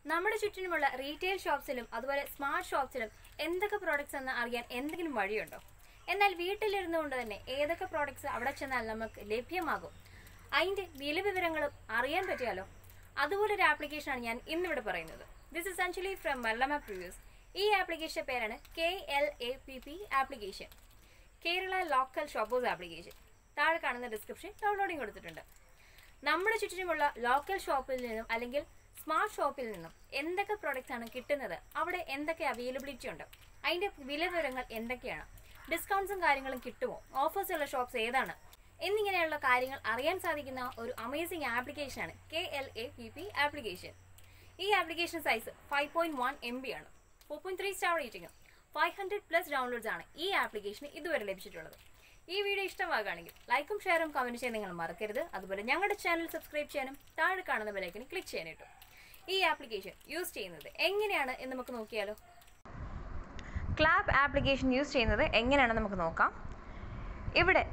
നമ്മുടെ ചുറ്റിനുമുള്ള റീറ്റെയിൽ ഷോപ്സിലും അതുപോലെ സ്മാർട്ട് ഷോപ്സിലും എന്തൊക്കെ പ്രോഡക്റ്റ്സ് എന്ന് അറിയാൻ എന്തെങ്കിലും വഴിയുണ്ടോ എന്നാൽ വീട്ടിലിരുന്നുകൊണ്ട് തന്നെ ഏതൊക്കെ പ്രോഡക്റ്റ്സ് അവിടെ ചെന്നാൽ നമുക്ക് ലഭ്യമാകും അതിന്റെ വില വിവരങ്ങളും അറിയാൻ പറ്റിയാലോ അതുപോലൊരു ആപ്ലിക്കേഷനാണ് ഞാൻ ഇന്നിവിടെ പറയുന്നത് ദിസ് ഇസ് ആക്ച്വലി ഫ്രം മല്ലമ പ്രിവ്യൂസ് ഈ ആപ്ലിക്കേഷൻ പേരാണ് K L A P P application Kerala local shoppers application താഴെ കാണുന്ന ഡിസ്ക്രിപ്ഷൻ ഡൗൺലോഡിംഗ് കൊടുത്തിട്ടുണ്ട് നമ്മുടെ ചുറ്റിനുമുള്ള ലോക്കൽ ഷോപ്പിൽ നിന്നും അല്ലെങ്കിൽ സ്മാർട്ട് ഷോപ്പിൽ നിന്നും എന്തൊക്കെ പ്രോഡക്റ്റ്സ് ആണ് കിട്ടുന്നത് അവിടെ എന്തൊക്കെ അവൈലബിലിറ്റി ഉണ്ട് അതിന്റെ വില വിവരങ്ങൾ എന്തൊക്കെയാണ് ഡിസ്കൗണ്ട്സും കാര്യങ്ങളും കിട്ടുമോ ഓഫേഴ്സ് ഉള്ള ഷോപ്സ് ഏതാണ് എന്നിങ്ങനെയുള്ള കാര്യങ്ങൾ അറിയാൻ സാധിക്കുന്ന ഒരു അമേസിംഗ് ആപ്ലിക്കേഷനാണ് K L A P P application ഈ application size five point one M B ആണ് ഫോർ പോയിന്റ് ത്രീ സ്റ്റാർ റേറ്റിംഗും ഫൈവ് ഹൺഡ്രഡ് പ്ലസ് ഡൗൺലോഡ്സ് ആണ് ഈ ആപ്ലിക്കേഷന് ഇതുവരെ ലഭിച്ചിട്ടുള്ളത് ഈ വീഡിയോ ഇഷ്ടമാകുകയാണെങ്കിൽ ലൈക്കും ഷെയറും കമന്റ് ചെയ്യാൻ നിങ്ങൾ മറക്കരുത് അതുപോലെ ഞങ്ങളുടെ ചാനൽ സബ്സ്ക്രൈബ് ചെയ്യാനും താഴെ കാണുന്ന ബെലൈക്കന് ക്ലിക്ക് ചെയ്യാനായിട്ടും ഈ ആപ്ലിക്കേഷൻ യൂസ് ചെയ്യുന്നത് എങ്ങനെയാണ് എന്ന് നമുക്ക് നോക്കിയാലോ ക്ലാപ്പ് ആപ്ലിക്കേഷൻ യൂസ് ചെയ്യുന്നത് എങ്ങനെയാണെന്ന് നമുക്ക് നോക്കാം ഇവിടെ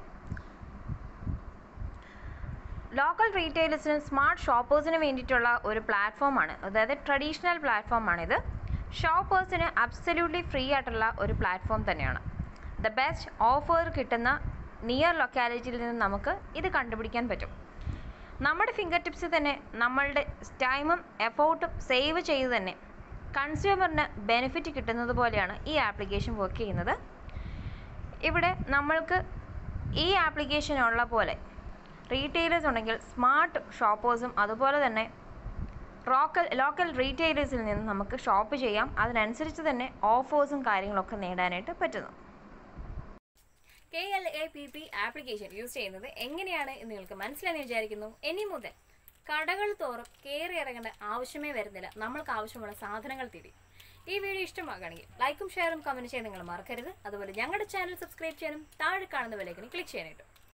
ലോക്കൽ റീറ്റെയിലേഴ്സിനും സ്മാർട്ട് ഷോപ്പേഴ്സിന് വേണ്ടിയിട്ടുള്ള ഒരു പ്ലാറ്റ്ഫോമാണ് അതായത് ട്രഡീഷണൽ പ്ലാറ്റ്ഫോമാണിത് ഷോപ്പേഴ്സിന് അബ്സല്യൂട്ട്ലി ഫ്രീ ആയിട്ടുള്ള ഒരു പ്ലാറ്റ്ഫോം തന്നെയാണ് ദ ബെസ്റ്റ് ഓഫർ കിട്ടുന്ന നിയർ ലൊക്കാലിറ്റിയിൽ നിന്ന് നമുക്ക് ഇത് കണ്ടുപിടിക്കാൻ പറ്റും നമ്മുടെ ഫിംഗർ ടിപ്സ് തന്നെ നമ്മളുടെ ടൈമും എഫോർട്ടും സേവ് ചെയ്ത് തന്നെ കൺസ്യൂമറിന് ബെനിഫിറ്റ് കിട്ടുന്നത് പോലെയാണ് ഈ ആപ്ലിക്കേഷൻ വർക്ക് ചെയ്യുന്നത് ഇവിടെ നമ്മൾക്ക് ഈ ആപ്ലിക്കേഷനുള്ള പോലെ റീറ്റെയിലേഴ്സ് ഉണ്ടെങ്കിൽ സ്മാർട്ട് ഷോപ്പേഴ്സും അതുപോലെ തന്നെ ലോക്കൽ ലോക്കൽ റീറ്റെയിലേഴ്സിൽ നിന്ന് നമുക്ക് ഷോപ്പ് ചെയ്യാം അതിനനുസരിച്ച് തന്നെ ഓഫേഴ്സും കാര്യങ്ങളൊക്കെ നേടാനായിട്ട് പറ്റുന്നു K L A P P application use ചെയ്യുന്നത് എങ്ങനെയാണ് എന്ന് നിങ്ങൾക്ക് മനസ്സിലായെന്ന് വിചാരിക്കുന്നു ഇനി മുതൽ കടകൾ തോറും കയറി ഇറങ്ങേണ്ട ആവശ്യമേ വരുന്നില്ല നമ്മൾക്ക് ആവശ്യമുള്ള സാധനങ്ങൾ തിരി ഈ വീഡിയോ ഇഷ്ടമാകുകയാണെങ്കിൽ ലൈക്കും ഷെയറും കമന്റ് ചെയ്യാൻ നിങ്ങൾ മറക്കരുത് അതുപോലെ ഞങ്ങളുടെ ചാനൽ സബ്സ്ക്രൈബ് ചെയ്യാനും താഴെ കാണുന്ന വിലക്കിന് ക്ലിക്ക് ചെയ്യാനായിട്ടും